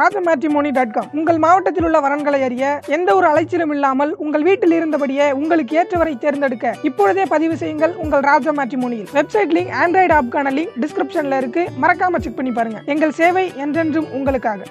ராஜமேட்ரிமோனி dot com உங்கள் மாவட்டத்தில் உள்ள வரன்களை அறிய எந்த ஒரு அலைச்சலும் இல்லாமல் உங்கள் வீட்டில் இருந்தபடியே உங்களுக்கு ஏற்றவரை தேர்ந்தெடுக்க இப்பொழுதே பதிவு செய்யுங்கள் உங்கள் ராஜ மேட்ரிமோனியில் வெப்சைட் லிங்க் ஆண்ட்ராய்டு ஆப்கான லிங்க் டிஸ்கிரிப்ஷன்ல இருக்கு மறக்காம செக் பண்ணி பாருங்க எங்கள் சேவை என்றென்றும் உங்களுக்காக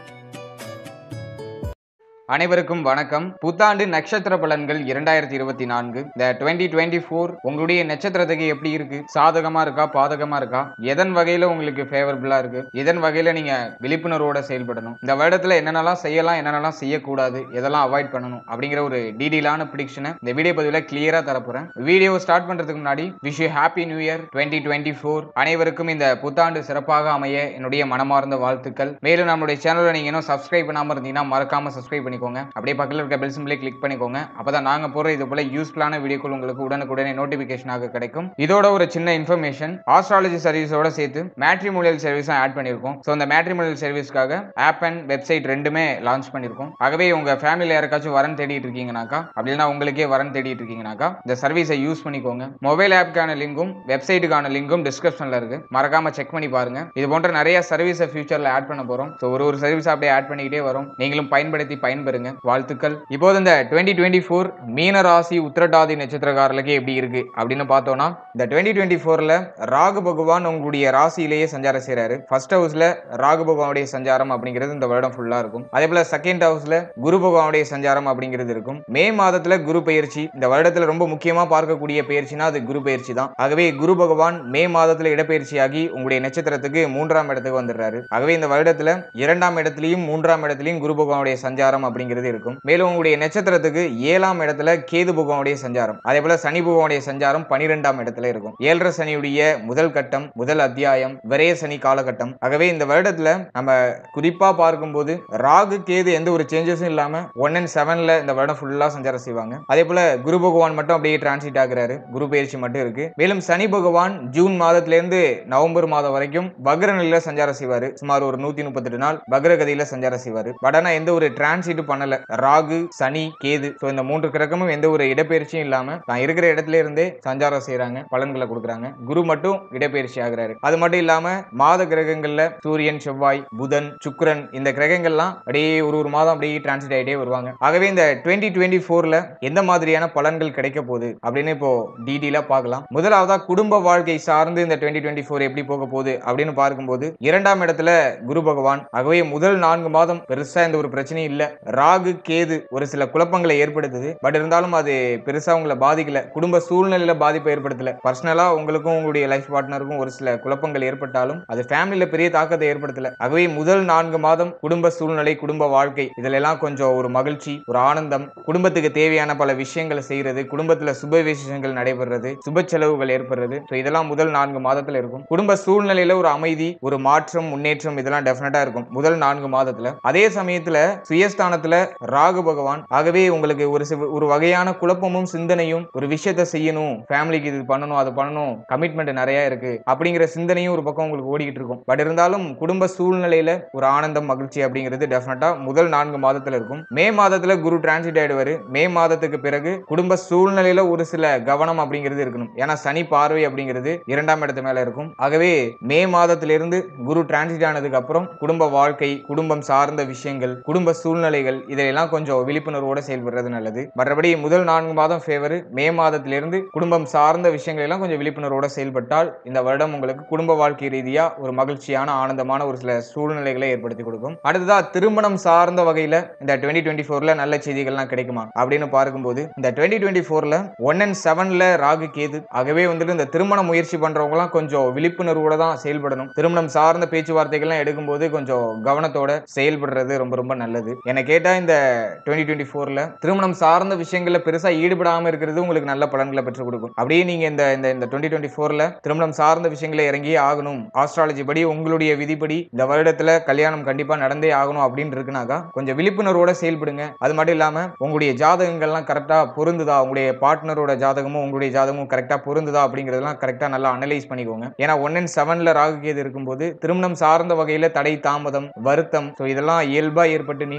அனைவருக்கும் வணக்கம் புத்தாண்டு நட்சத்திர பலன்கள் இரண்டாயிரத்தி இருபத்தி நான்கு இந்த டுவெண்ட்டி டுவெண்ட்டி ஃபோர் உங்களுடைய நட்சத்திரத்துக்கு எப்படி இருக்கு சாதகமா இருக்கா பாதகமா இருக்கா எதன் வகையில உங்களுக்கு ஃபேவரபிளா இருக்கு எதன் வகையில நீங்க விழிப்புணர்வோட செயல்படணும் இந்த வருடத்துல என்னென்னலாம் செய்யலாம் என்னென்னலாம் செய்யக்கூடாது எதெல்லாம் அவாய்ட் பண்ணணும் அப்படிங்கிற ஒரு டீடெயிலான ப்ரிடிக்ஷனை இந்த வீடியோ பதிவில் கிளியரா தரப்போறேன் வீடியோ ஸ்டார்ட் பண்றதுக்கு முன்னாடி wish you happy new year twenty twenty four அனைவருக்கும் இந்த புத்தாண்டு சிறப்பாக அமைய என்னுடைய மனமார்ந்த வாழ்த்துக்கள் மேலும் நம்மளுடைய சேனலை நீங்க இன்னும் சப்ஸ்கிரைப் பண்ணாம இருந்தீங்கன்னா மறக்காம சப்ஸ்கிரைப் பண்ணிக்கோங்க அப்படியே பக்கத்தில் இருக்க பெல் சிம்பிளே கிளிக் பண்ணிக்கோங்க அப்பதான் நாங்க போற இது போல யூஸ்ஃபுல்லான வீடியோக்கள் உங்களுக்கு உடனுக்குடனே நோட்டிபிகேஷனாக கிடைக்கும் இதோட ஒரு சின்ன இன்ஃபர்மேஷன் ஆஸ்ட்ராலஜி சர்வீஸோட சேர்த்து மேட்ரிமோனியல் சர்வீஸும் ஆட் பண்ணியிருக்கோம் ஸோ அந்த மேட்ரிமோனியல் சர்வீஸ்க்காக ஆப் அண்ட் வெப்சைட் ரெண்டுமே லான்ச் பண்ணியிருக்கோம் ஆகவே உங்க ஃபேமிலியில் யாருக்காச்சும் வரன் தேடிட்டு இருக்கீங்கனாக்கா அப்படின்னா உங்களுக்கே வரன் தேடிட்டு இருக்கீங்கனாக்கா இந்த சர்வீஸை யூஸ் பண்ணிக்கோங்க மொபைல் ஆப்புக்கான லிங்கும் வெப்சைட்டுக்கான லிங்கும் டிஸ்கிரிப்ஷன்ல இருக்கு மறக்காம செக் பண்ணி பாருங்க இது போன்ற நிறைய சர்வீஸை ஃபியூச்சர்ல ஆட் பண்ண போறோம் ஸோ ஒரு ஒரு சர்வீஸ் அப்படியே ஆட் பண்ணிக்கிட்டே வரும் நீங்களும் பயன்படுத்தி பயன்பெறுங்க வாழ்த்துக்கள் இப்போது இந்த டுவெண்ட்டி டுவெண்ட்டி ஃபோர் மீன ராசி உத்திரட்டாதி நட்சத்திரக்காரர்களுக்கு எப்படி இருக்கு அப்படின்னு பார்த்தோம்னா இந்த டுவெண்ட்டி டுவெண்ட்டி ஃபோர்ல ராகு பகவான் உங்களுடைய ராசியிலேயே சஞ்சாரம் செய்றாரு ஃபர்ஸ்ட் ஹவுஸ்ல ராகு பகவானுடைய சஞ்சாரம் அப்படிங்கிறது இந்த வருடம் ஃபுல்லா இருக்கும் அதே போல செகண்ட் ஹவுஸ்ல குரு பகவானுடைய சஞ்சாரம் அப்படிங்கிறது இருக்கும் மே மாதத்துல குரு பயிற்சி இந்த வருடத்துல ரொம்ப முக்கியமா பார்க்கக்கூடிய பயிற்சினா அது குரு பயிற்சி தான் ஆகவே குரு பகவான் மே மாதத்துல இடப்பெயர்ச்சியாகி உங்களுடைய நட்சத்திரத்துக்கு மூன்றாம் இடத்துக்கு வந்துடுறாரு ஆகவே இந்த வருடத்துல இரண்டாம் இடத்துலயும் மூன்றாம் இடத்துலயும் குரு பகவானுடைய சஞ்சாரம் அப்படிங்கிறது இருக்கும் மேலும் உங்களுடைய நட்சத்திரத்துக்கு ஏழாம் இடத்துல கேது பகவானுடைய சஞ்சாரம் அதே போல சனி பகவானுடைய சஞ்சாரம் பனிரெண்டாம் இடத்துல இருக்கும் ஏழரை சனியுடைய முதல் கட்டம் முதல் அத்தியாயம் விரைய சனி காலகட்டம் ஆகவே இந்த வருடத்துல நம்ம குறிப்பா பார்க்கும்போது ராகு கேது எந்த ஒரு சேஞ்சஸும் இல்லாம ஒன் அண்ட் செவன்ல இந்த வருடம் ஃபுல்லா சஞ்சாரம் செய்வாங்க அதே போல குரு பகவான் மட்டும் அப்படியே டிரான்சிட் ஆகுறாரு குரு பயிற்சி மட்டும் இருக்கு மேலும் சனி பகவான் ஜூன் மாதத்துல இருந்து நவம்பர் மாதம் வரைக்கும் வக்ர நிலையில சஞ்சாரம் செய்வாரு சுமார் ஒரு நூத்தி முப்பத்தெட்டு நாள் வக்ர கதியில சஞ்சாரம் செய்வாரு பட் ஆனா எந்த ஒரு டிரான்சிட் பண்ணல ராகு சனி கேது ஸோ இந்த மூன்று கிரகமும் எந்த ஒரு இடப்பெயர்ச்சியும் இல்லாம தான் இருக்கிற இடத்துல இருந்தே சஞ்சாரம் செய்றாங்க பலன்களை கொடுக்குறாங்க குரு மட்டும் இடப்பெயர்ச்சி ஆகுறாரு அது மட்டும் இல்லாம மாத கிரகங்கள்ல சூரியன் செவ்வாய் புதன் சுக்கிரன் இந்த கிரகங்கள்லாம் அப்படியே ஒரு ஒரு மாதம் அப்படியே டிரான்சிட் ஆகிட்டே வருவாங்க ஆகவே இந்த டுவெண்ட்டி டுவெண்ட்டி ஃபோர்ல எந்த மாதிரியான பலன்கள் கிடைக்க போகுது அப்படின்னு இப்போ டீடெயிலா பார்க்கலாம் முதலாவதா குடும்ப வாழ்க்கை சார்ந்து இந்த டுவெண்ட்டி டுவெண்ட்டி ஃபோர் எப்படி போக போகுது அப்படின்னு பார்க்கும்போது இரண்டாம் இடத்துல குரு பகவான் ஆகவே முதல் நான்கு மாதம் பெருசா எந்த ஒரு பிரச்சனையும் இல்ல ராகு கேது ஒரு சில குழப்பங்களை ஏற்படுத்துது பட் இருந்தாலும் அது பெருசா உங்களை பாதிக்கல குடும்ப சூழ்நிலையில பாதிப்பை ஏற்படுத்தல பர்சனலா உங்களுக்கும் உங்களுடைய லைஃப் பார்ட்னருக்கும் ஒரு சில குழப்பங்கள் ஏற்பட்டாலும் அது ஃபேமிலியில பெரிய தாக்கத்தை ஏற்படுத்தல ஆகவே முதல் நான்கு மாதம் குடும்ப சூழ்நிலை குடும்ப வாழ்க்கை இதுல எல்லாம் கொஞ்சம் ஒரு மகிழ்ச்சி ஒரு ஆனந்தம் குடும்பத்துக்கு தேவையான பல விஷயங்களை செய்யறது குடும்பத்துல சுப விசேஷங்கள் நடைபெறது சுப செலவுகள் ஏற்படுறது ஸோ இதெல்லாம் முதல் நான்கு மாதத்துல இருக்கும் குடும்ப சூழ்நிலையில ஒரு அமைதி ஒரு மாற்றம் முன்னேற்றம் இதெல்லாம் டெஃபினட்டா இருக்கும் முதல் நான்கு மாதத்துல அதே சமயத்துல சுயஸ்தானத்துல ராகு பகவான் ஆகவே உங்களுக்கு ஒரு சிவ- ஒரு வகையான குழப்பமும் சிந்தனையும் ஒரு விஷயத்த செய்யணும் ஃபேமிலிக்கு இது பண்ணணும் அது பண்ணணும் கமிட்மெண்ட் நிறைய இருக்கு அப்படிங்கிற சிந்தனையும் ஒரு பக்கம் உங்களுக்கு ஓடிக்கிட்டு இருக்கும் பட் இருந்தாலும் குடும்ப சூழ்நிலையில ஒரு ஆனந்தம் மகிழ்ச்சி அப்படிங்கிறது டெஃபினட்டா முதல் நான்கு மாதத்துல இருக்கும் மே மாதத்துல குரு டிரான்சிட் ஆயிடுவாரு மே மாதத்துக்கு பிறகு குடும்ப சூழ்நிலையில ஒரு சில கவனம் அப்படிங்கிறது இருக்கணும் ஏன்னா சனி பார்வை அப்படிங்கிறது இரண்டாம் இடத்து மேல இருக்கும் ஆகவே மே மாதத்திலிருந்து குரு டிரான்சிட் ஆனதுக்கு அப்புறம் குடும்ப வாழ்க்கை குடும்பம் சார்ந்த விஷயங்கள் குடும்ப சூழ்நிலைகள் இதையெல்லாம் கொஞ்சம் விழிப்புணர்வோட செயல்படுறது நல்லது மற்றபடி முதல் நான்கு மாதம் ஃபேவர் மே மாதத்திலிருந்து குடும்பம் சார்ந்த விஷயங்கள் எல்லாம் கொஞ்சம் விழிப்புணர்வோட செயல்பட்டால் இந்த வருடம் உங்களுக்கு குடும்ப வாழ்க்கை ரீதியா ஒரு மகிழ்ச்சியான ஆனந்தமான ஒரு சில சூழ்நிலைகளை ஏற்படுத்தி கொடுக்கும் அடுத்ததா திருமணம் சார்ந்த வகையில இந்த டுவெண்ட்டி டுவெண்ட்டி ஃபோர்ல நல்ல செய்திகள்லாம் கிடைக்குமா அப்படின்னு பார்க்கும்போது இந்த டுவெண்ட்டி டுவெண்ட்டி ஃபோர்ல ஒன் அண்ட் செவன்ல ராகு கேது ஆகவே வந்துட்டு இந்த திருமண முயற்சி பண்றவங்கலாம் கொஞ்சம் விழிப்புணர்வோட தான் செயல்படணும் திருமணம் சார்ந்த பேச்சுவார்த்தைகள்லாம் எடுக்கும்போது கொஞ்சம் கவனத்தோட செயல்படுறது ரொம்ப ரொம்ப நல்லது என்னை கேட்டா இந்த டுவெண்ட்டி டுவெண்ட்டி ஃபோர்ல திருமணம் சார்ந்த விஷயங்கள்ல பெருசா ஈடுபடாம இருக்கிறது உங்களுக்கு நல்ல பலன்களை பெற்றுக் கொடுக்கும் அப்படியே நீங்க இந்த இந்த இந்த டுவெண்ட்டி டுவெண்ட்டி ஃபோர்ல திருமணம் சார்ந்த விஷயங்களை இறங்கியே ஆகணும் ஆஸ்ட்ராலஜி படி உங்களுடைய விதிப்படி இந்த வருடத்துல கல்யாணம் கண்டிப்பா நடந்தே ஆகணும் அப்படின்னு இருக்குனாக்கா கொஞ்சம் விழிப்புணர்வோட செயல்படுங்க அது மட்டும் இல்லாம உங்களுடைய ஜாதகங்கள்லாம் கரெக்டா பொருந்துதா உங்களுடைய பார்ட்னரோட ஜாதகமும் உங்களுடைய ஜாதகமும் கரெக்டா பொருந்துதா அப்படிங்கறதெல்லாம் கரெக்டா நல்லா அனலைஸ் பண்ணிக்கோங்க ஏன்னா ஒன் அண்ட் செவன்ல ராகு கேது இருக்கும்போது திருமணம் சார்ந்த வகையில தடை தாமதம் வருத்தம் ஸோ இதெல்லாம் இயல்பா ஏற்பட்டு நீங்கும் ஆகவே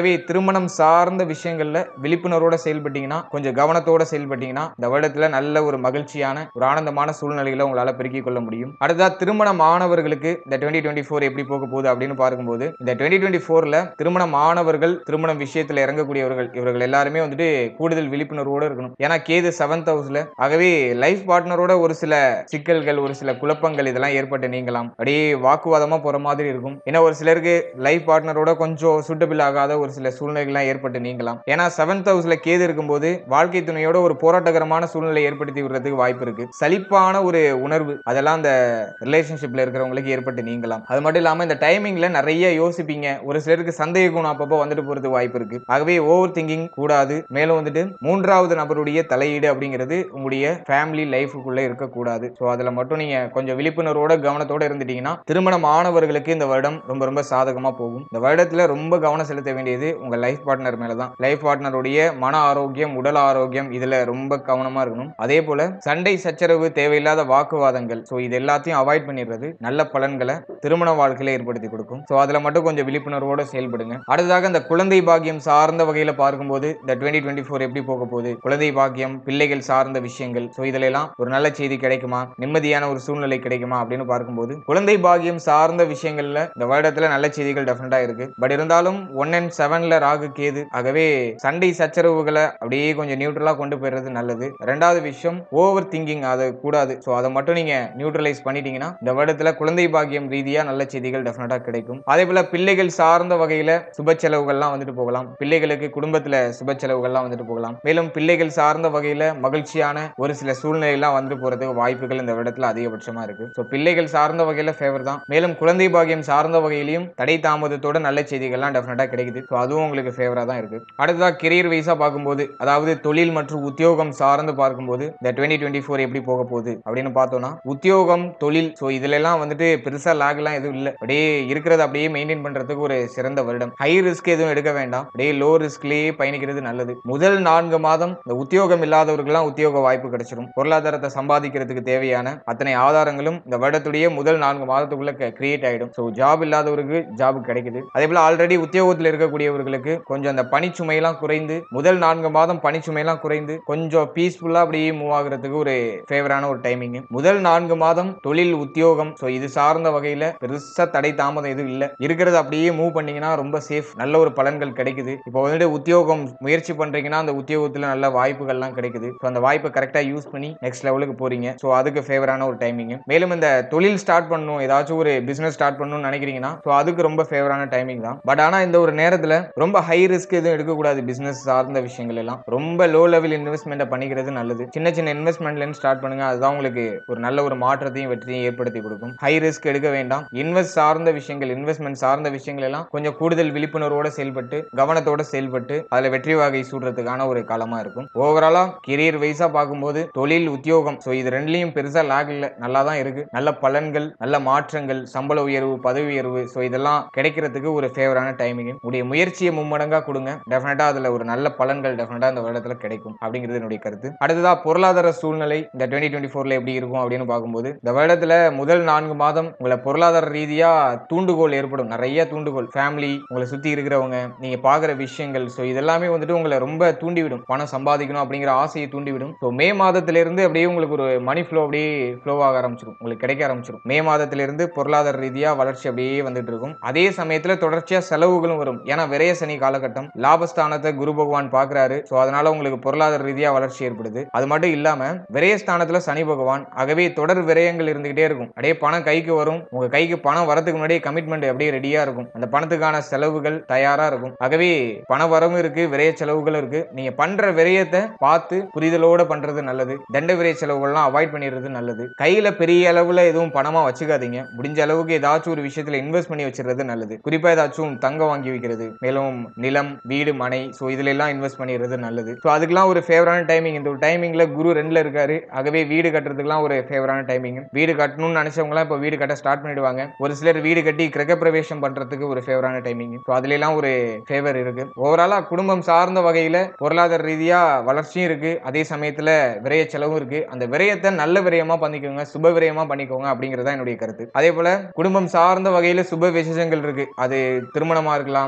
ஆகவே திருமணம் சார்ந்த விஷயங்கள்ல விழிப்புணர்வோட செயல்பட்டீங்கன்னா கொஞ்சம் கவனத்தோட செயல்பட்டீங்கன்னா இந்த வருடத்துல நல்ல ஒரு மகிழ்ச்சியான ஒரு ஆனந்தமான சூழ்நிலைகளை உங்களால பெருக்கிக் கொள்ள முடியும் அடுத்தா திருமணம் ஆனவர்களுக்கு இந்த டுவெண்ட்டி டுவெண்ட்டி ஃபோர் எப்படி போக போகுது அப்படின்னு பார்க்கும்போது இந்த டுவெண்ட்டி டுவெண்ட்டி ஃபோர்ல திருமணம் ஆனவர்கள் திருமணம் விஷயத்துல இறங்கக்கூடியவர்கள் இவர்கள் எல்லாருமே வந்துட்டு கூடுதல் விழிப்புணர்வோட இருக்கணும் ஏன்னா கேது செவன்த் ஹவுஸ்ல ஆகவே லைஃப் பார்ட்னரோட ஒரு சில சிக்கல்கள் ஒரு சில குழப்பங்கள் இதெல்லாம் ஏற்பட்டு நீங்கலாம் அப்படியே வாக்குவாதமா போற மாதிரி இருக்கும் ஏன்னா ஒரு சிலருக்கு லைஃப் பார்ட்னரோட கொஞ்சம் சூட்டபிள் ஆகாத ஒரு சில சூழ்நிலைகள்லாம் ஏற்பட்டு நீங்கலாம் ஏன்னா செவன்த் ஹவுஸ்ல கேது இருக்கும்போது வாழ்க்கை துணையோட ஒரு போராட்டகரமான சூழ்நிலை ஏற்படுத்தி விடுறதுக்கு வாய்ப்பு இருக்கு சலிப்பான ஒரு உணர்வு அதெல்லாம் அந்த ரிலேஷன்ஷிப்ல இருக்கிறவங்களுக்கு ஏற்பட்டு நீங்கலாம் அது மட்டும் இல்லாம இந்த டைமிங்ல நிறைய யோசிப்பீங்க ஒரு சிலருக்கு சந்தேக குணம் அப்பப்போ வந்துட்டு போறதுக்கு வாய்ப்பு இருக்கு ஆகவே ஓவர் திங்கிங் கூடாது மேலும் வந்துட்டு மூன்றாவது நபருடைய தலையீடு அப்படிங்கிறது உங்களுடைய ஃபேமிலி லைஃபுக்குள்ள இருக்கக்கூடாது ஸோ அதுல மட்டும் நீங்க கொஞ்சம் விழிப்புணர்வோட கவனத்தோட இருந்துட்டீங்கன்னா திருமணம் ஆனவர்களுக்கு இந்த வருடம் ரொம்ப ரொம்ப சாதகமா போகும் இந்த வருடத்துல ரொம்ப கவனம் செலுத்த வேண்டியது உங்க லைஃப் பார்ட்னர் மேலதான் லைஃப் பார்ட்னருடைய மன ஆரோக்கியம் உடல் ஆரோக்கியம் இதுல ரொம்ப கவனமா இருக்கணும் அதே போல சண்டை சச்சரவு தேவையில்லாத வாக்குவாதங்கள் ஸோ இது எல்லாத்தையும் அவாய்ட் பண்ணிடுறது நல்ல பலன்களை திருமண வாழ்க்கையில ஏற்படுத்தி கொடுக்கும் ஸோ அதுல மட்டும் கொஞ்சம் விழிப்புணர்வோட செயல்படுங்க அடுத்ததாக இந்த குழந்தை பாக்கியம் சார்ந்த வகையில பார்க்கும்போது இந்த டுவெண்ட்டி டுவெண்ட்டி ஃபோர் எப்படி போக போகுது குழந்தை பாக்கியம் பிள்ளைகள் சார்ந்த விஷயங்கள் ஸோ இதுல எல்லாம் ஒரு நல்ல செய்தி கிடைக்குமா நிம்மதியான ஒரு சூழ்நிலை கிடைக்குமா அப்படின்னு பார்க்கும்போது குழந்தை பாக்கியம் சார்ந்த விஷயங்கள்ல இந்த வருடத்துல நல்ல செய்திகள் டெஃபினட்டா இருக்கு பட் இருந்தாலும் ஒன் அண்ட் செவன்ல ராகு கேது ஆகவே சண்டை சச்சரவுகளை அப்படியே கொஞ்சம் நியூட்ரலா கொண்டு போயிடுறது நல்லது ரெண்டாவது விஷயம் ஓவர் திங்கிங் அது கூடாது ஸோ அதை மட்டும் நீங்க நியூட்ரலைஸ் பண்ணிட்டீங்கன்னா இந்த வருடத்துல குழந்தை பாக்கியம் ரீதியா நல்ல செய்திகள் டெஃபினட்டா கிடைக்கும் அதே போல பிள்ளைகள் சார்ந்த வகையில சுப செலவுகள்லாம் வந்துட்டு போகலாம் பிள்ளைகளுக்கு குடும்பத்துல சுப செலவுகள்லாம் வந்துட்டு போகலாம் மேலும் பிள்ளைகள் சார்ந்த வகையில மகிழ்ச்சியான ஒரு சில சூழ்நிலையெல்லாம் வந்துட்டு போறதுக்கு வாய்ப்புகள் இந்த வருடத்துல அதிகபட்சமா இருக்கு ஸோ பிள்ளைகள் சார்ந்த வகையில ஃபேவர் தான் மேலும் குழந்தை பாக்கியம் சார்ந்த வகையிலையும் தடை தாமதத்தோட நல்ல செய்திகள்லாம் டெஃபினட்டா கிடைக்குது ஸோ அதுவும் உங்களுக்கு ஃபேவரா தான் இருக்கு அடுத்ததா கெரியர் வைஸா பார்க்கும்போது அதாவது தொழில் மற்றும் உத்தியோகம் சார்ந்து பார்க்கும்போது இந்த டுவெண்ட்டி டுவெண்ட்டி ஃபோர் எப்படி போக போகுது அப்படின்னு பார்த்தோம்னா உத்தியோகம் தொழில் ஸோ இதுல எல்லாம் வந்துட்டு பெருசா lag எல்லாம் எதுவும் இல்லை அப்படியே இருக்கிறத அப்படியே மெயின்டைன் பண்றதுக்கு ஒரு சிறந்த வருடம் ஹை ரிஸ்க் எதுவும் எடுக்க வேண்டாம் அப்படியே லோ ரிஸ்க்லயே பயணிக்கிறது நல்லது முதல் நான்கு மாதம் இந்த உத்தியோகம் இல்லாதவர்கள்லாம் உத்தியோக வாய்ப்பு கிடைச்சிரும் பொருளாதாரத்தை சம்பாதிக்கிறதுக்கு தேவையான அத்தனை ஆதாரங்களும் இந்த வருடத்துடைய முதல் நான்கு மாதத்துக்குள்ள கிரியேட் ஆயிடும் ஸோ ஜாப் இல்லாதவருக்கு ஜாப் கிடைக்குது அதே போல ஆல்ரெடி உத்தியோகத்தில் இருக்கக்கூடியவர்களுக்கு கொஞ்சம் அந்த பணிச்சுமையெல்லாம் குறைந்து முதல் நான்கு மாதம் பணிச்சுமையெல்லாம் குறைந்து கொஞ்சம் பீஸ்ஃபுல்லா அப்படியே மூவ் ஆகுறதுக்கு ஒரு ஃபேவரான ஒரு டைமிங் முதல் நான்கு மாதம் தொழில் உத்தியோகம் ஸோ இது சார்ந்த வகையில பெருசா தடை தாமதம் எதுவும் இல்லை இருக்கிறது அப்படியே மூவ் பண்ணீங்கன்னா ரொம்ப சேஃப் நல்ல ஒரு பலன்கள் கிடைக்குது இப்போ வந்துட்டு உத்தியோகம் முயற்சி பண்றீங்கன்னா அந்த உத்தியோகத்துல நல்ல வாய்ப்புகள்லாம் கிடைக்குது ஸோ அந்த வாய்ப்பை கரெக்டா யூஸ் பண்ணி நெக்ஸ்ட் லெவலுக்கு போறீங்க ஸோ அதுக்கு ஃபேவரான ஒரு டைமிங் மேலும் இந்த தொழில் ஸ்டார்ட் பண்ணணும் ஏதாச்சும் ஒரு பிசினஸ் ஸ்டார்ட் பண்ணணும்னு நினைக்கிறீங்கன்னா ஸோ அதுக்கு ரொம்ப ஃபேவரான டைமிங் தான் பட் ஆனா இந்த ஒரு நேரத்துல ரொம்ப ஹை ரிஸ்க் எதுவும் எடுக்கக்கூடாது பிசினஸ் சார்ந்த விஷயங்கள் எல்லாம் ரொம்ப லோ லெவல் இன்வெஸ்ட்மெண்ட்டை பண்ணிக்கிறது நல்லது சின்ன சின்ன இன்வெஸ்ட்மெண்ட்ல இருந்து ஸ்டார்ட் பண்ணுங்க அதுதான் உங்களுக்கு ஒரு நல்ல ஒரு மாற்றத்தையும் வெற்றியையும் ஏற்படுத்தி கொடுக்கும் ஹை ரிஸ்க் எடுக்க வேண்டாம் இன்வெஸ்ட் சார்ந்த விஷயங்கள் இன்வெஸ்ட்மெண்ட் சார்ந்த விஷயங்கள் எல்லாம் கொஞ்சம் கூடுதல் விழிப்புணர்வோட செயல்பட்டு கவனத்தோட செயல்பட்டு அதுல வெற்றி வாகை சூடுறதுக்கான ஒரு காலமா இருக்கும் ஓவராலா கெரியர் வைஸா பார்க்கும்போது தொழில் உத்தியோகம் ஸோ இது ரெண்டுலயும் பெருசா லாக் இல்ல நல்லா தான் இருக்கு நல்ல பலன்கள் நல்ல மாற்றங்கள் சம்பள உயர்வு பதவி உயர்வு ஸோ இதெல்லாம் கிடைக்கிறதுக்கு ஒரு ஃபேவரான டைமிங் உடைய முயற்சியை மும்மடங்கா கொடுங்க டெஃபினட்டா அதுல ஒரு நல்ல பலன்கள் டெஃபினட்டா இந்த வருடத்துல கிடைக்கும் அப்படிங்கிறது என்னுடைய கருத்து அடுத்ததா பொருளாதார சூழ்நிலை இந்த டுவெண்ட்டி டுவெண்ட்டி ஃபோர்ல எப்படி இருக்கும் அப்படின்னு பார்க்கும்போது இந்த வருடத்துல முதல் நான்கு மாதம் உங்களை பொருளாதார ரீதியா தூண்டுகோல் ஏற்படும் நிறைய தூண்டுகோல் ஃபேமிலி உங்களை சுத்தி இருக்கிறவங்க நீங்க பாக்குற விஷயங்கள் ஸோ இதெல்லாமே வந்துட்டு உங்களை ரொம்ப தூண்டிவிடும் பணம் சம்பாதிக்கணும் அப்படிங்கிற ஆசையை தூண்டிவிடும் ஸோ மே மாதத்துல இருந்து அப்படியே உங்களுக்கு ஒரு மணி ஃப்ளோ அப்படியே ஃப்ளோ ஆக ஆரம்பிச்சிடும் உங்களுக்கு கிடைக்க ஆரம்பிச்சிடும் மே மாதத்துல இருந்து பொருளாதார ரீதியா வளர்ச்சி அப்படியே வந்துட்டு இருக்கும் அதே சமயத்துல தொடர்ச்சியா செலவுகளும் வரும் ஏன்னா விரய சனி காலகட்டம் லாபஸ்தானத்தை குரு பகவான் பாக்குறாரு ஸோ அதனால உங்களுக்கு பொருளாதார ரீதியா வளர்ச்சி ஏற்படுது அது மட்டும் இல்லாம விரயஸ்தானத்துல சனி பகவான் ஆகவே தொடர் விரயங்கள் இருந்துகிட்டே இருக்கும் அப்படியே பணம் கைக்கு வரும் உங்க கைக்கு பணம் வரதுக்கு முன்னாடியே கமிட்மெண்ட் அப்படியே ரெடியா இருக்கும் அந்த பணத்துக்கான செலவுகள் தயாரா இருக்கும் ஆகவே பண வரவும் இருக்கு விரய செலவுகளும் இருக்கு நீங்க பண்ற விரயத்தை பார்த்து புரிதலோட பண்றது நல்லது தண்ட விரய செலவுகள்லாம் அவாய்ட் பண்ணிடுறது நல்லது கையில பெரிய அளவுல எதுவும் பணமா வச்சுக்காதீங்க முடிஞ்ச அளவுக்கு ஏதாச்சும் ஒரு விஷயத்துல இன்வெஸ்ட் பண்ணி வச்சிடுறது நல்லது குறிப்பா ஏதாச்சும் தங்கம் வாங்கி வைக்கிறது மேலும் நிலம் வீடு மனை ஸோ இதுல எல்லாம் இன்வெஸ்ட் பண்ணிடுறது நல்லது ஸோ அதுக்கெல்லாம் ஒரு ஃபேவரான டைமிங் இந்த ஒரு டைமிங்ல குரு ரெண்டுல இருக்காரு ஆகவே வீடு கட்டுறதுக்குலாம் ஒரு ஃபேவரான டைமிங் வீடு கட்டணும்னு நினைச்சவங்களாம் இப்போ வீடு கட்ட ஸ்டார்ட் பண்ணிடுவாங்க ஒரு சிலர் வீடு கட்டி கிரக பிரவேசம் பண்றதுக்கு ஒரு ஃபேவரான டைமிங் ஸோ அதுல எல்லாம் ஒரு ஃபேவர் இருக்கு ஓவராலா குடும்பம் சார்ந்த வகையில பொருளாதார ரீதியா வளர்ச்சியும் இருக்கு அதே சமயத்துல விரய செலவும் இருக்கு அந்த விரயத்தை நல்ல விரயமா பண்ணிக்கோங்க சுப விரயமா பண்ணிக்கோங்க அப்படிங்கறதா என்னுடைய கருத்து அதே போல குடும்பம் சார்ந்த வகையில சுப விசேஷங்கள் இருக்கு அது திருமணமா இருக்கலாம் அப்படின்னா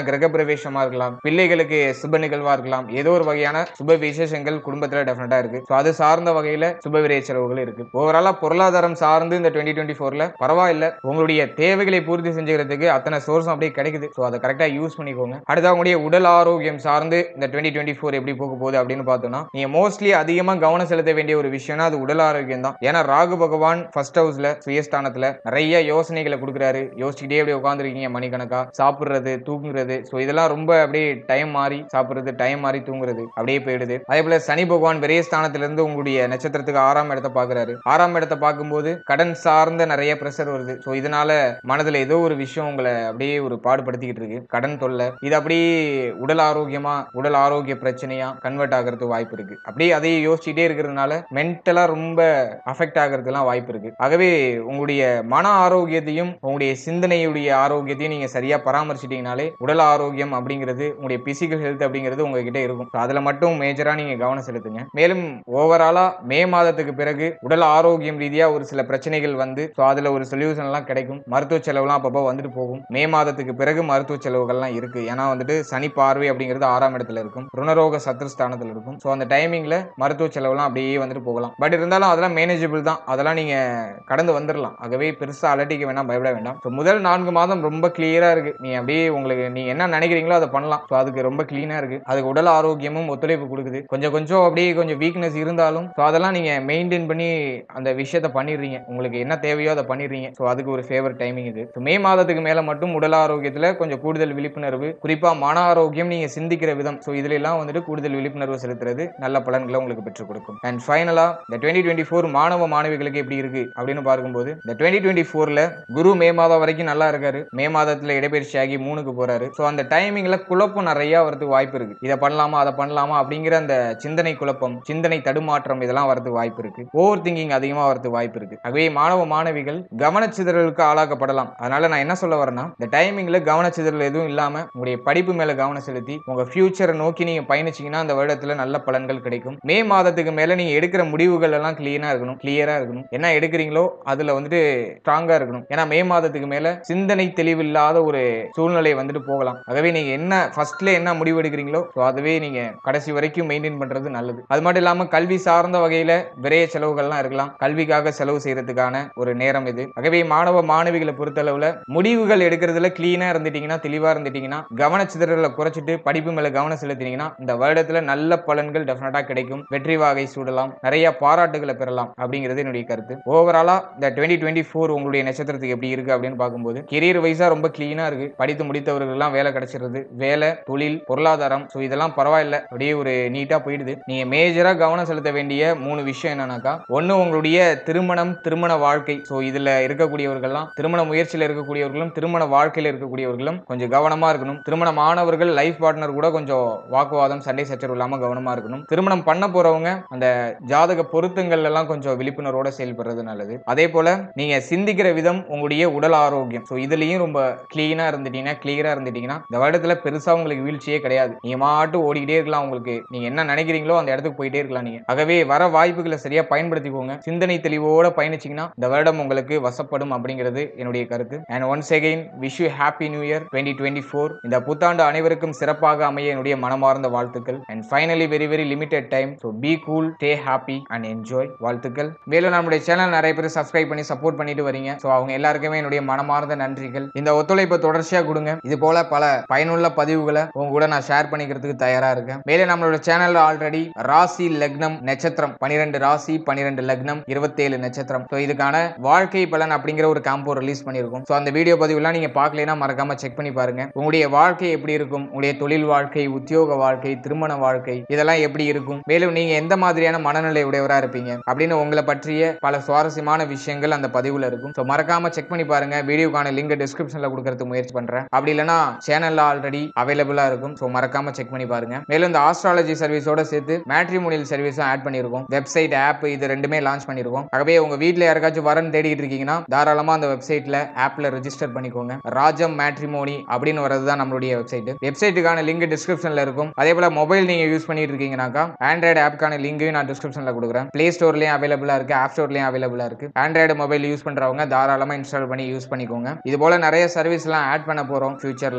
கிரகப்பிரவேசமா இருக்கலாம் பிள்ளைகளுக்கு சுப நிகழ்வா இருக்கலாம் ஏதோ ஒரு வகையான சுப விசேஷங்கள் குடும்பத்துல டெஃபினட்டா இருக்கு ஸோ அது சார்ந்த வகையில சுப விரைய செலவுகள் இருக்கு ஓவராலா பொருளாதாரம் சார்ந்து இந்த டுவெண்ட்டி டுவெண்ட்டி ஃபோர்ல பரவாயில்ல உங்களுடைய தேவைகளை பூர்த்தி செஞ்சுக்கிறதுக்கு அத்தனை சோர்ஸும் அப்படியே கிடைக்குது ஸோ அதை கரெக்டா யூஸ் பண்ணிக்கோங்க அடுத்து உங்களுடைய உடல் ஆரோக்கியம் சார்ந்து இந்த டுவெண்ட்டி டுவெண்ட்டி ஃபோர் எப்படி போக போகுது அப்படின்னு பார்த்தோம்னா நீங்க மோஸ்ட்லி அதிகமா கவனம் செலுத்த வேண்டிய ஒரு விஷயம்னா அது உடல் ஆரோக்கியம் தான் ஏன்னா ராகு பகவான் ஃபர்ஸ்ட் ஹவுஸ்ல சுயஸ்தானத்துல நிறைய யோசனைகளை கொடுக்குறாரு யோசிச்சுக்கிட்டே அப்படியே உட்காந்துருக்கீங்க மணிக்கணக்கா சாப்பிடுறது தூங்குறது ஸோ இதெல்லாம் ரொம்ப அப்படியே டைம் மாறி சாப்பிடுறது டைம் மாறி தூங்குறது அப்படியே போயிடுது அதே போல சனி பகவான் விரைய ஸ்தானத்திலிருந்து உங்களுடைய நட்சத்திரத்துக்கு ஆறாம் இடத்தை பார்க்கறாரு ஆறாம் இடத்தை பார்க்கும்போது கடன் சார்ந்த நிறைய ப்ரெஷர் வருது ஸோ இதனால மனதுல ஏதோ ஒரு விஷயம் உங்களை அப்படியே ஒரு பாடுபடுத்திக்கிட்டு இருக்கு கடன் தொல்லை இது அப்படியே உடல் ஆரோக்கியமா உடல் ஆரோக்கிய பிரச்சனையா கன்வெர்ட் ஆகிறதுக்கு வாய்ப்பு இருக்கு அப்படியே அதையே யோசிச்சுட்டே இருக்கிறதுனால மென்டலா ரொம்ப அஃபெக்ட் ஆகிறதுலாம் வாய்ப்பு இருக்கு ஆகவே உங்களுடைய மன ஆரோக்கியத்தையும் உங்களுடைய சிந்தனையுடைய ஆரோக்கியத்தையும் நீங்க சரியா பராமரிச்சிட்டீங்கனாலே உடல் ஆரோக்கியம் அப்படிங்கிறது உங்களுடைய பிசிக்கல் ஹெல்த் அப்படிங்கிறது உங்ககிட்ட இருக்கும் So அதுல மட்டும் மேஜரா நீங்க கவனம் செலுத்துங்க மேலும் ஓவராலா மே மாதத்துக்கு பிறகு உடல் ஆரோக்கியம் ரீதியா ஒரு சில பிரச்சனைகள் வந்து ஸோ அதுல ஒரு சொல்யூஷன் எல்லாம் கிடைக்கும் மருத்துவ செலவுலாம் அப்பப்போ வந்துட்டு போகும் மே மாதத்துக்கு பிறகு மருத்துவ செலவுகள்லாம் இருக்கு ஏன்னா வந்துட்டு சனி பார்வை அப்படிங்கிறது ஆறாம் இடத்துல இருக்கும் ருணரோக சத்ருஸ்தானத்துல இருக்கும் ஸோ அந்த டைமிங்ல மருத்துவ செலவுலாம் அப்படியே வந்துட்டு போகலாம் பட் இருந்தாலும் அதெல்லாம் மேனேஜபிள் தான் அதெல்லாம் நீங்க கடந்து வந்துடலாம் ஆகவே பெருசா அலட்டிக்க வேண்டாம் பயப்பட வேண்டாம் ஸோ முதல் நான்கு மாதம் ரொம்ப கிளியரா இருக்கு நீ அப்படியே உங்களுக்கு நீங்க என்ன நினைக்கிறீங்களோ அதை பண்ணலாம் ஸோ அதுக்கு ரொம்ப கிளீனா இருக்கு அதுக்கு உடல் ஆரோக்கியமும் ஒத்துழைப்பு கொடுக்குது கொஞ்சம் கொஞ்சம் அப்படியே கொஞ்சம் வீக்னஸ் இருந்தாலும் ஸோ அதெல்லாம் நீங்க மெயின்டைன் பண்ணி அந்த விஷயத்த பண்ணிடுறீங்க உங்களுக்கு என்ன தேவையோ அதை பண்ணிடுறீங்க ஸோ அதுக்கு ஒரு ஃபேவர் டைமிங் இது So மே மாதத்துக்கு மேல மட்டும் உடல் ஆரோக்கியத்துல கொஞ்சம் கூடுதல் விழிப்புணர்வு குறிப்பா மன ஆரோக்கியம் நீங்க சிந்திக்கிற விதம் ஸோ இதுல எல்லாம் வந்துட்டு கூடுதல் விழிப்புணர்வு செலுத்துறது நல்ல பலன்களை உங்களுக்கு பெற்றுக் கொடுக்கும் அண்ட் ஃபைனலா இந்த டுவெண்ட்டி டுவெண்ட்டி ஃபோர் மாணவ மாணவிகளுக்கு எப்படி இருக்கு அப்படின்னு பார்க்கும்போது இந்த டுவெண்ட்டி டுவெண்ட்டி ஃபோர்ல குரு மே மாதம் வரைக்கும் நல்லா இருக்காரு மே மாதத்துல இடப்பெயர்ச்சி ஆகி மூணுக்கு போறாரு ஸோ அந்த டைமிங்ல குழப்பம் நிறைய வரதுக்கு வாய்ப்பு இருக்கு இதை பண்ணலாமா அதை பண்ணலாமா அப்படிங்கிற அந்த சிந்தனை குழப்பம் சிந்தனை தடுமாற்றம் இதெல்லாம் வரதுக்கு வாய்ப்பு இருக்கு ஓவர் திங்கிங் அதிகமா வரதுக்கு வாய்ப்பு இருக்கு ஆகவே மாணவ மாணவிகள் கவனச்சிதறலுக்கு ஆளாக்கப்படலாம் அதனால நான் என்ன சொல்ல வரேன்னா இந்த டைமிங்ல கவனச்சிதறல் எதுவும் இல்லாம உங்களுடைய படிப்பு மேல கவனம் செலுத்தி உங்க ஃபியூச்சரை நோக்கி நீங்க பயணிச்சீங்கன்னா அந்த வருடத்துல நல்ல பலன்கள் கிடைக்கும் மே மாதத்துக்கு மேல நீங்க எடுக்கிற முடிவுகள் எல்லாம் கிளீனா இருக்கணும் கிளியரா இருக்கணும் என்ன எடுக்கிறீங்களோ அதுல வந்துட்டு ஸ்ட்ராங்கா இருக்கணும் ஏன்னா மே மாதத்துக்கு மேல சிந்தனை தெளிவில்லாத ஒரு சூழ்நிலை வந்துட்டு போகலாம் ஆகவே நீங்க என்ன ஃபர்ஸ்ட்ல என்ன முடிவு எடுக்கிறீங்களோ so அதுவே நீங்க கடைசி வரைக்கும் மெயின்டைன் பண்றது நல்லது அது மட்டும் இல்லாம கல்வி சார்ந்த வகையில விரைய செலவுகள்லாம் இருக்கலாம் கல்விக்காக செலவு செய்யறதுக்கான ஒரு நேரம் இது ஆகவே மாணவ மாணவிகளை பொறுத்தளவுல முடிவுகள் எடுக்கிறதுல கிளீனா இருந்துட்டீங்கன்னா தெளிவா இருந்துட்டீங்கன்னா கவனச்சிதறலை குறைச்சிட்டு படிப்பு மேல கவனம் செலுத்தினீங்கன்னா இந்த வருடத்துல நல்ல பலன்கள் டெஃபினட்டா கிடைக்கும் வெற்றி வாகை சூடலாம் நிறைய பாராட்டுகளை பெறலாம் அப்படிங்கிறது என்னுடைய கருத்து ஓவராலா இந்த டுவெண்ட்டி டுவெண்ட்டி ஃபோர் உங்களுடைய நட்சத்திரத்துக்கு எப்படி இருக்கு அப்படின்னு பார்க்கும்போது கெரியர் வைஸா ரொம்ப கிளீனா இருக்கு படித்து முடித்தவர்கள் எல்லாம் வேலை கிடைச்சிருது வேலை தொழில் பொருளாதாரம் ஸோ இதெல்லாம் பரவாயில்ல அப்படியே ஒரு நீட்டா போயிடுது நீங்க மேஜரா கவனம் செலுத்த வேண்டிய மூணு விஷயம் என்னன்னாக்கா ஒண்ணு உங்களுடைய திருமணம் திருமண வாழ்க்கை ஸோ இதுல இருக்கக்கூடியவர்கள்லாம் திருமண முயற்சியில இருக்கக்கூடியவர்களும் திருமண வாழ்க்கையில இருக்கக்கூடியவர்களும் கொஞ்சம் கவனமா இருக்கணும் திருமணமானவர்கள் லைஃப் பார்ட்னர் கூட கொஞ்சம் வாக்குவாதம் சண்டை சச்சரவு இல்லாம கவனமா இருக்கணும் திருமணம் பண்ண போறவங்க அந்த ஜாதக பொருத்தங்கள் எல்லாம் கொஞ்சம் விழிப்புணர்வோட செயல்படுறது நல்லது அதே போல நீங்க சிந்திக்கிற விதம் உங்களுடைய உடல் ஆரோக்கியம் ஸோ இதுலயும் ரொம்ப கிளீனா இருந்துட்டீங்கன்னா கிளியரா இருந்துட்டீங்கன்னா இந்த வருடத்துல பெருசா உங்களுக்கு வீழ்ச்சியே கிடையாது நீங்க மாட்டு ஓடிக்கிட்டே இருக்கலாம் உங்களுக்கு நீங்க என்ன நினைக்கிறீங்களோ அந்த இடத்துக்கு போயிட்டே இருக்கலாம் நீங்க ஆகவே வர வாய்ப்புகளை சரியா பயன்படுத்திக்கோங்க சிந்தனை தெளிவோட பயணிச்சீங்கன்னா இந்த வருடம் உங்களுக்கு வசப்படும் அப்படிங்கிறது என்னுடைய கருத்து and once again wish you happy new year twenty twenty four இந்த புத்தாண்டு அனைவருக்கும் சிறப்பாக அமைய என்னுடைய மனமார்ந்த வாழ்த்துக்கள் and finally very very limited time so be cool stay happy and enjoy வாழ்த்துக்கள் மேலும் நம்முடைய சேனல் நிறைய பேர் சப்ஸ்கிரைப் பண்ணி சப்போர்ட் பண்ணிட்டு வரீங்க ஸோ அவங்க எல்லாருக்குமே என்னுடைய மனமார்ந்த நன்றிகள் இந்த ஒத்துழைப்பை தொடர்ச்சியா கொடுங்க இது போல பல பயனுள்ள பதிவுகளை உங்க கூட நான் ஷேர் பண்ணிக்கிறதுக்கு தயாரா இருக்கேன் மேலே நம்மளோட சேனல்ல ஆல்ரெடி ராசி லக்னம் நட்சத்திரம் பனிரெண்டு ராசி பனிரெண்டு லக்னம் இருபத்தேழு நட்சத்திரம் ஸோ இதுக்கான வாழ்க்கை பலன் அப்படிங்கிற ஒரு காம்போ ரிலீஸ் பண்ணியிருக்கோம் ஸோ அந்த வீடியோ பதிவுலாம் நீங்க பார்க்கலைன்னா மறக்காம செக் பண்ணி பாருங்க உங்களுடைய வாழ்க்கை எப்படி இருக்கும் உங்களுடைய தொழில் வாழ்க்கை உத்தியோக வாழ்க்கை திருமண வாழ்க்கை இதெல்லாம் எப்படி இருக்கும் மேலும் நீங்க எந்த மாதிரியான மனநிலை உடையவரா இருப்பீங்க அப்படின்னு உங்களை பற்றிய பல சுவாரஸ்யமான விஷயங்கள் அந்த பதிவுல இருக்கும் ஸோ மறக்காம செக் பண்ணி பாருங்க வீடியோக்கான லிங்க் டிஸ்கிரிப்ஷன்ல கொடுக்கறதுக்கு முயற்சி பண்றேன் அப்படி இல்லைன்னா சேனல்ல ஆல்ரெடி அவைலபிளா இருக்கும் ஸோ மறக்காம செக் பண்ணி பாருங்க மேலும் இந்த ஆஸ்ட்ராலஜி சர்வீஸோட சேர்த்து மேட்ரிமோனியல் சர்வீஸும் ஆட் பண்ணியிருக்கோம் வெப்சைட் ஆப் இது ரெண்டுமே லான்ச் பண்ணியிருக்கோம் ஆகவே உங்க வீட்டில் யாருக்காச்சும் வரன் தேடிட்டு இருக்கீங்கன்னா தாராளமா அந்த வெப்சைட்ல ஆப்ல ரெஜிஸ்டர் பண்ணிக்கோங்க ராஜம் மேட்ரிமோனி அப்படின்னு வரது தான் நம்மளுடைய வெப்சைட் வெப்சைட்டுக்கான லிங்க் டிஸ்கிரிப்ஷன்ல இருக்கும் அதே போல மொபைல் நீங்க யூஸ் பண்ணிட்டு இருக்கீங்கன்னாக்கா ஆண்ட்ராய்டு ஆப்க்கான லிங்கையும் நான் டிஸ்கிரிப்ஷன்ல கொடுக்குறேன் பிளே ஸ்டோர்லயும் அவைலபிளா இருக்கு ஆப் ஸ்டோர்லயும் அவைலபிளா இருக்கு ஆண்ட்ராய்டு மொபைல் யூஸ் பண்றவங்க தாராளமா இன்ஸ்டால் பண்ணி யூஸ் பண்ணிக்கோங்க இது போல நிறைய சர்வீஸ்லாம் ஆட் பண்ண போறோம் ஃபியூச்சர்ல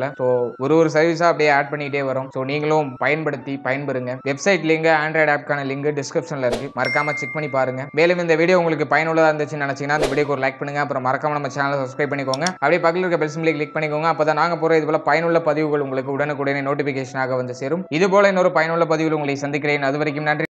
போல ஸோ ஒரு ஒரு சர்வீஸா அப்படியே ஆட் பண்ணிட்டே வரும் ஸோ நீங்களும் பயன்படுத்தி பயன்பெறுங்க வெப்சைட் லிங்க் ஆண்ட்ராய்டு ஆப்க்கான லிங்க் டிஸ்கிரிப்ஷன்ல இருக்கு மறக்காம செக் பண்ணி பாருங்க மேலும் இந்த வீடியோ உங்களுக்கு பயனுள்ளதா இருந்துச்சுன்னு நினைச்சீங்கன்னா இந்த வீடியோக்கு ஒரு லைக் பண்ணுங்க அப்புறம் மறக்காம நம்ம சேனலை சப்ஸ்கிரைப் பண்ணிக்கோங்க அப்படியே பக்கத்தில் இருக்க பெல் சிம்லி கிளிக் பண்ணிக்கோங்க அப்பதான் நாங்க போற இது போல பயனுள்ள பதிவுகள் உங்களுக்கு உடனுக்குடனே நோட்டிபிகேஷனாக வந்து சேரும் இது போல இன்னொரு பயனுள்ள பதிவில் உங்களை சந்திக்கிறேன் அது வரைக்கும் நன்றி